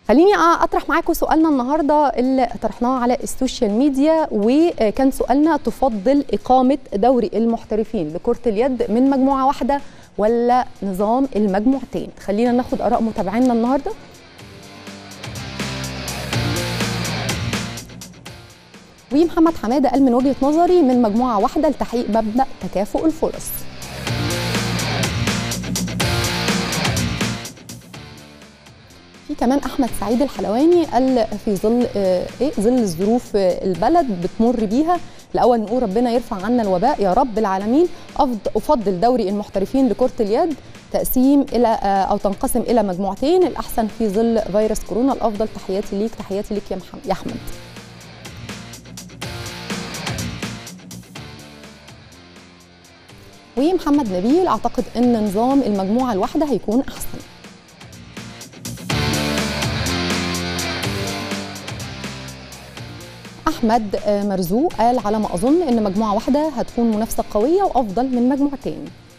خليني اطرح معاكم سؤالنا النهارده اللي طرحناه على السوشيال ميديا وكان سؤالنا تفضل اقامه دوري المحترفين لكره اليد من مجموعه واحده ولا نظام المجموعتين خلينا ناخد اراء متابعينا النهارده ومحمد حماده قال من وجهه نظري من مجموعه واحده لتحقيق مبدا تكافؤ الفرص في كمان احمد سعيد الحلواني قال في ظل ايه ظل ظروف البلد بتمر بيها الاول نقول ربنا يرفع عنا الوباء يا رب العالمين افضل دوري المحترفين لكره اليد تقسيم الى او تنقسم الى مجموعتين الاحسن في ظل فيروس كورونا الافضل تحياتي ليك تحياتي ليك يا محمد يا احمد ومحمد نبيل اعتقد ان نظام المجموعه الواحده هيكون احسن احمد مرزوق قال على ما اظن ان مجموعه واحده هتكون منافسه قويه وافضل من مجموعتين